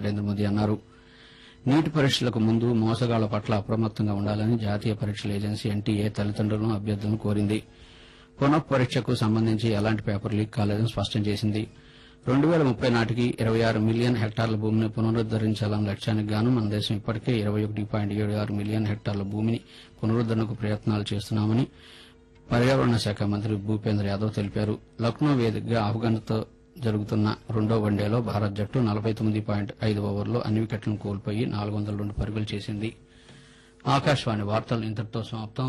నరేంద్ర మోదీ అన్నారు నీట్ పరీక్షలకు ముందు మోసగాళ్ల పట్ల అప్రమత్తంగా ఉండాలని జాతీయ పరీక్షల ఏజెన్సీ ఎన్టీఏ తల్లిదండ్రులను అభ్యర్థులను కోరింది పునః పరీక్షకు సంబంధించి ఎలాంటి పేపర్ లీక్ కాలేదని స్పష్టం చేసింది రెండు వేల ముప్పై నాటికి ఇరవై ఆరు మిలియన్ హెక్టార్ల భూమిని పునరుద్దరించాలన్న లక్ష్యానికి గాను మన దేశం ఇప్పటికే ఇరవై ఒకటి పాయింట్ ఏడు ఆరు మిలియన్ హెక్టార్ల భూమిని పునరుద్దరణకు ప్రయత్నాలు చేస్తున్నామని పర్యావరణ శాఖ మంత్రి భూపేంద్ర యాదవ్ తెలిపారు లక్నో వేదికగా ఆఫ్ఘన్తో జరుగుతున్న రెండో వన్డేలో భారత్ జట్టు నలభై తొమ్మిది పాయింట్ ఐదు ఓవర్లో అన్ని వికెట్లను కోల్పోయి నాలుగు వందల రెండు పరుగులు చేసింది ఆకాశవాణి వార్తలు ఇంతటితో సమాప్తం